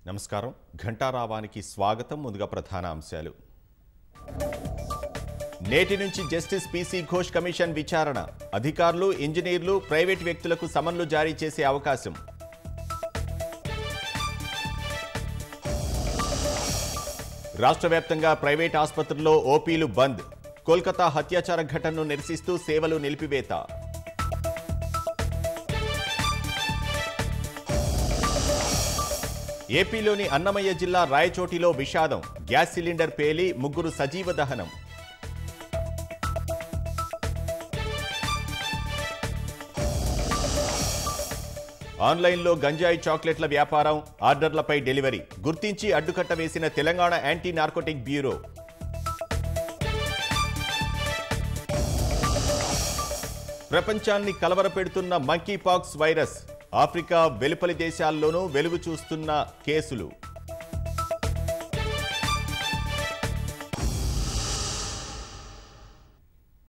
నమస్కారం ఘంటారావానికి స్వాగతం ముందుగా ప్రధాన అంశాలు నేటి నుంచి జస్టిస్ పీసీ ఘోష్ కమిషన్ విచారణ అధికారులు ఇంజనీర్లు ప్రైవేట్ వ్యక్తులకు సమన్లు జారీ చేసే అవకాశం రాష్ట్ర వ్యాప్తంగా ప్రైవేట్ ఆసుపత్రుల్లో ఓపీలు బంద్ కోల్కతా హత్యాచార ఘటనను నిరసిస్తూ సేవలు నిలిపివేత ఏపీలోని అన్నమయ్య జిల్లా రాయచోటిలో విషాదం గ్యాస్ సిలిండర్ పేలి ముగ్గురు సజీవ దహనం ఆన్లైన్లో గంజాయి చాక్లెట్ల వ్యాపారం ఆర్డర్లపై డెలివరీ గుర్తించి అడ్డుకట్ట వేసిన తెలంగాణ యాంటీ నార్కోటిక్ బ్యూరో ప్రపంచాన్ని కలవరపెడుతున్న మంకీ పాక్స్ వైరస్ ఆఫ్రికా వెలుపలి దేశాల్లోనూ వెలుగు చూస్తున్న కేసులు